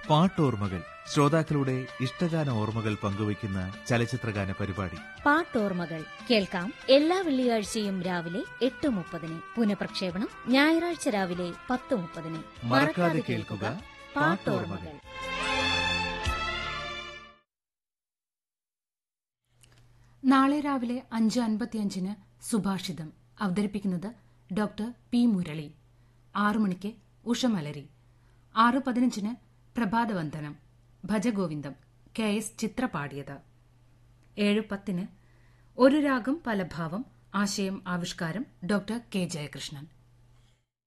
പാട്ടോർമ്മകൾ ശ്രോതാക്കളുടെ ഇഷ്ടഗാന ഓർമ്മകൾ പങ്കുവയ്ക്കുന്ന ചലച്ചിത്രഗാന പരിപാടി പാട്ടോർമ്മകൾ കേൾക്കാം എല്ലാ വെള്ളിയാഴ്ചയും രാവിലെ എട്ട് മുപ്പതിന് പുനഃപ്രക്ഷേപണം ഞായറാഴ്ച രാവിലെ പത്ത് മുപ്പതിന് മറക്കാതെ കേൾക്കുക പാട്ടോർമ്മകൾ നാളെ രാവിലെ അഞ്ച് അൻപത്തിയഞ്ചിന് സുഭാഷിതം അവതരിപ്പിക്കുന്നത് ഡോക്ടർ പി മുരളി ആറു മണിക്ക് ഉഷമലരി ആറ് പതിനഞ്ചിന് പ്രഭാതവന്ദനം ഭജഗോവിന്ദം കെ എസ് ചിത്ര പാടിയത് ഏഴ് പത്തിന് ഒരു രാഗം പല ഭാവം ആശയം ആവിഷ്കാരം ഡോക്ടർ കെ ജയകൃഷ്ണൻ